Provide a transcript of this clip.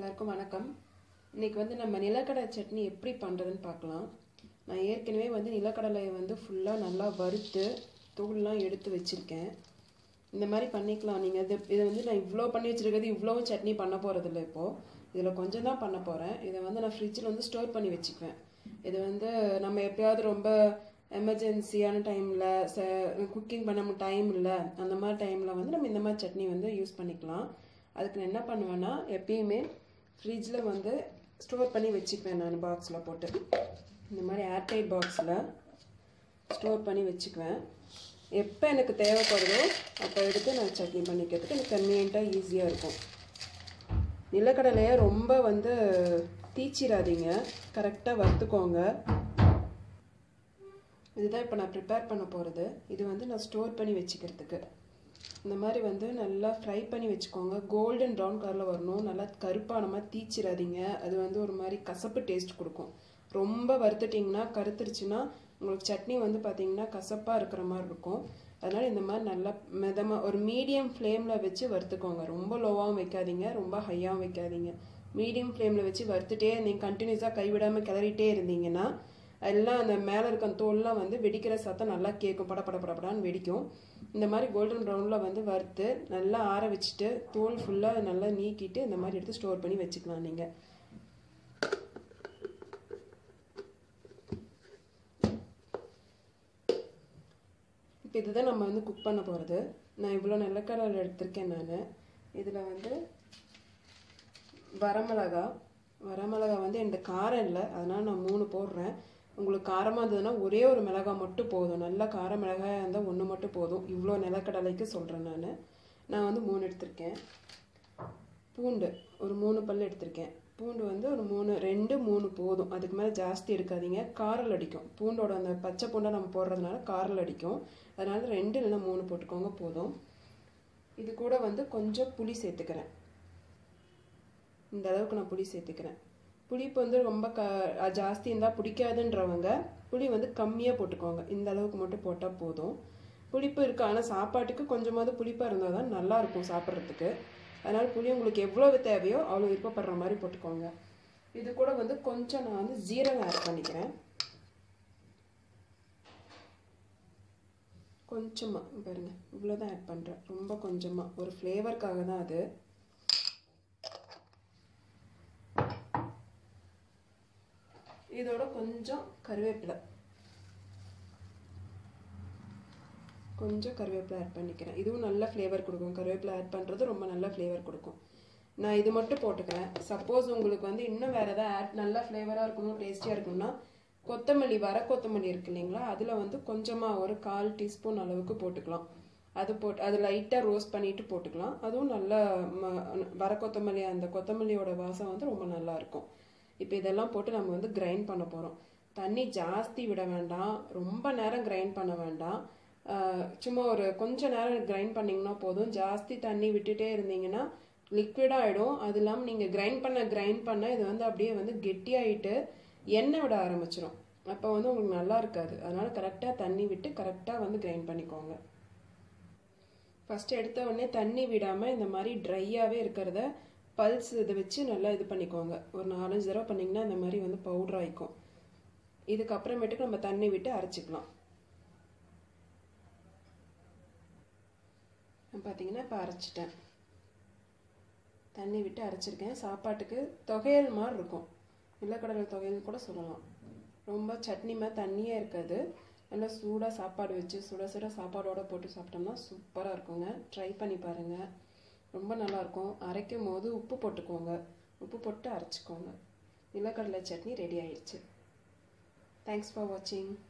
எல்லாருக்கும் வணக்கம் இன்னைக்கு வந்து நம்ம நிலக்கடலை சட்னி எப்படி பண்ணுறதுன்னு பார்க்கலாம் நான் ஏற்கனவே வந்து நிலக்கடலையை வந்து ஃபுல்லாக நல்லா வறுத்து தூள்லாம் எடுத்து வச்சுருக்கேன் இந்த மாதிரி பண்ணிக்கலாம் நீங்கள் இது இதை வந்து நான் இவ்வளோ பண்ணி வச்சுருக்கிறது இவ்வளோவும் சட்னி பண்ண போகிறதில்ல இப்போது இதில் கொஞ்சம் தான் பண்ண போகிறேன் இதை வந்து நான் ஃப்ரிட்ஜில் வந்து ஸ்டோர் பண்ணி வச்சுக்குவேன் இது வந்து நம்ம எப்பயாவது ரொம்ப எமர்ஜென்சியான டைமில் ச குக்கிங் பண்ண டைம் இல்லை அந்த மாதிரி டைமில் வந்து நம்ம இந்த மாதிரி சட்னி வந்து யூஸ் பண்ணிக்கலாம் அதுக்கு நான் என்ன பண்ணுவேன்னா எப்பயுமே ஃப்ரிட்ஜில் வந்து ஸ்டோர் பண்ணி வச்சுக்குவேன் நான் பாக்ஸில் போட்டு இந்த மாதிரி ஏர்டைட் பாக்ஸில் ஸ்டோர் பண்ணி வச்சுக்குவேன் எப்போ எனக்கு தேவைப்படுதோ அப்போ எடுத்து நான் சட்னி பண்ணிக்கிறதுக்கு எனக்கு கன்வீனியண்ட்டாக ஈஸியாக இருக்கும் நிலக்கடலையை ரொம்ப வந்து தீச்சிடாதீங்க கரெக்டாக வறுத்துக்கோங்க இதுதான் இப்போ நான் ப்ரிப்பேர் பண்ண போகிறது இது வந்து நான் ஸ்டோர் பண்ணி வச்சுக்கிறதுக்கு இந்த மாதிரி வந்து நல்லா ஃப்ரை பண்ணி வச்சுக்கோங்க கோல்டன் ப்ரௌன் கலரில் வரணும் நல்லா கருப்பான மாதிரி தீச்சிடாதீங்க அது வந்து ஒரு மாதிரி கசப்பு டேஸ்ட் கொடுக்கும் ரொம்ப வறுத்துட்டிங்கன்னா கருத்துருச்சுன்னா உங்களுக்கு சட்னி வந்து பார்த்தீங்கன்னா கசப்பாக இருக்கிற மாதிரி இருக்கும் அதனால் இந்த மாதிரி நல்லா மிதமாக ஒரு மீடியம் ஃப்ளேமில் வச்சு வறுத்துக்கோங்க ரொம்ப லோவாகவும் வைக்காதீங்க ரொம்ப ஹையாகவும் வைக்காதீங்க மீடியம் ஃப்ளேமில் வச்சு வறுத்துட்டே நீங்கள் கண்டினியூஸாக கைவிடாமல் கிளறிட்டே இருந்தீங்கன்னா எல்லாம் அந்த மேலே இருக்க தோல்லாம் வந்து வெடிக்கிற சத்தம் நல்லா கேட்கும் பட பட படப்படான்னு வெடிக்கும் இந்த மாதிரி கோல்டன் ப்ரௌனில் வந்து வறுத்து நல்லா ஆற வச்சுட்டு தோல் ஃபுல்லாக நல்லா நீக்கிட்டு இந்த மாதிரி எடுத்து ஸ்டோர் பண்ணி வச்சுக்கலாம் நீங்கள் இப்போ இதுதான் நம்ம வந்து குக் பண்ண போகிறது நான் இவ்வளோ நிலக்கடலை எடுத்திருக்கேன் நான் இதில் வந்து வரமிளகா வரமிளகா வந்து எனக்கு காரம் இல்லை அதனால் நான் மூணு போடுறேன் உங்களுக்கு காரமாக இருந்ததுன்னா ஒரே ஒரு மிளகா மட்டும் போதும் நல்லா கார மிளகாயாக இருந்தால் ஒன்று மட்டும் போதும் இவ்வளோ நிலக்கடலைக்கு சொல்கிறேன் நான் நான் வந்து மூணு எடுத்திருக்கேன் பூண்டு ஒரு மூணு பல் எடுத்திருக்கேன் பூண்டு வந்து ஒரு மூணு ரெண்டு மூணு போதும் அதுக்கு மேலே ஜாஸ்தி எடுக்காதீங்க காரல் அடிக்கும் பூண்டோட அந்த பச்சை பூண்டை நம்ம போடுறதுனால காரல் அடிக்கும் அதனால ரெண்டு இல்லைன்னா மூணு போட்டுக்கோங்க போதும் இது கூட வந்து கொஞ்சம் புளி சேர்த்துக்கிறேன் இந்த அளவுக்கு நான் புளி சேர்த்துக்கிறேன் புளிப்பு வந்து ரொம்ப க ஜாஸ்தி இருந்தால் பிடிக்காதுன்றவங்க புளி வந்து கம்மியாக போட்டுக்கோங்க இந்த அளவுக்கு மட்டும் போட்டால் போதும் புளிப்பு இருக்குது ஆனால் சாப்பாட்டுக்கு கொஞ்சமாவது புளிப்பாக இருந்தால் தான் நல்லாயிருக்கும் சாப்பிட்றதுக்கு அதனால் புளி உங்களுக்கு எவ்வளோ தேவையோ அவ்வளோ விருப்பப்படுற மாதிரி போட்டுக்கோங்க இது கூட வந்து கொஞ்சம் நான் வந்து ஜீரகம் ஆட் பண்ணிக்கிறேன் கொஞ்சமாக பாருங்கள் இவ்வளோ தான் ஆட் பண்ணுறேன் ரொம்ப கொஞ்சமாக ஒரு ஃப்ளேவருக்காக தான் அது இதோட கொஞ்சம் கருவேப்பிலை கொஞ்சம் கருவேப்பிலை ஆட் பண்ணிக்கிறேன் இதுவும் நல்ல ஃப்ளேவர் கொடுக்கும் கருவேப்பிலை ஆட் பண்ணுறது ரொம்ப நல்ல ஃப்ளேவர் கொடுக்கும் நான் இது மட்டும் போட்டுக்கிறேன் சப்போஸ் உங்களுக்கு வந்து இன்னும் வேறு எதாவது ஆட் நல்லா ஃப்ளேவராக இருக்கணும் டேஸ்டியாக இருக்கணும்னா கொத்தமல்லி வர கொத்தமல்லி இருக்கு இல்லைங்களா அதில் வந்து கொஞ்சமாக ஒரு கால் டீஸ்பூன் அளவுக்கு போட்டுக்கலாம் அது போட்டு அது லைட்டாக ரோஸ்ட் பண்ணிட்டு போட்டுக்கலாம் அதுவும் நல்லா வர கொத்தமல்லி அந்த கொத்தமல்லியோட வாசம் வந்து ரொம்ப நல்லா இருக்கும் இப்போ இதெல்லாம் போட்டு நம்ம வந்து கிரைண்ட் பண்ண போகிறோம் தண்ணி ஜாஸ்தி விட வேண்டாம் ரொம்ப நேரம் கிரைண்ட் பண்ண வேண்டாம் சும்மா ஒரு கொஞ்ச நேரம் கிரைண்ட் பண்ணிங்கன்னா போதும் ஜாஸ்தி தண்ணி விட்டுட்டே இருந்தீங்கன்னா லிக்விடாக ஆகிடும் அது இல்லாமல் நீங்கள் கிரைண்ட் பண்ண கிரைண்ட் பண்ண இது வந்து அப்படியே வந்து கெட்டியாயிட்டு எண்ணெய் விட ஆரம்பிச்சிடும் அப்போ வந்து உங்களுக்கு நல்லா இருக்காது அதனால் கரெக்டாக தண்ணி விட்டு கரெக்டாக வந்து கிரைண்ட் பண்ணிக்கோங்க ஃபஸ்ட்டு எடுத்த உடனே தண்ணி விடாமல் இந்த மாதிரி ட்ரையாகவே இருக்கிறத பல்ஸ் இதை வச்சு நல்லா இது பண்ணிக்கோங்க ஒரு நாலஞ்சு தடவை பண்ணிங்கன்னா இந்த மாதிரி வந்து பவுடர் ஆகிக்கும் இதுக்கப்புறமேட்டுக்கு நம்ம தண்ணி விட்டு அரைச்சிக்கலாம் பார்த்தீங்கன்னா இப்போ அரைச்சிட்டேன் தண்ணி விட்டு அரைச்சிருக்கேன் சாப்பாட்டுக்கு தொகையல் மாதிரி இருக்கும் நிலக்கடலை தொகையல் கூட சொல்லலாம் ரொம்ப சட்னி மாதிரி தண்ணியே இருக்காது நல்லா சூடாக சாப்பாடு வச்சு சுட சுட சாப்பாடோடு போட்டு சாப்பிட்டோம்னா சூப்பராக இருக்குங்க ட்ரை பண்ணி பாருங்கள் ரொம்ப நல்லாயிருக்கும் அரைக்கும் போது உப்பு போட்டுக்கோங்க உப்பு போட்டு அரைச்சிக்கோங்க நிலக்கடலை சட்னி ரெடி ஆயிடுச்சு தேங்க்ஸ் ஃபார் வாட்சிங்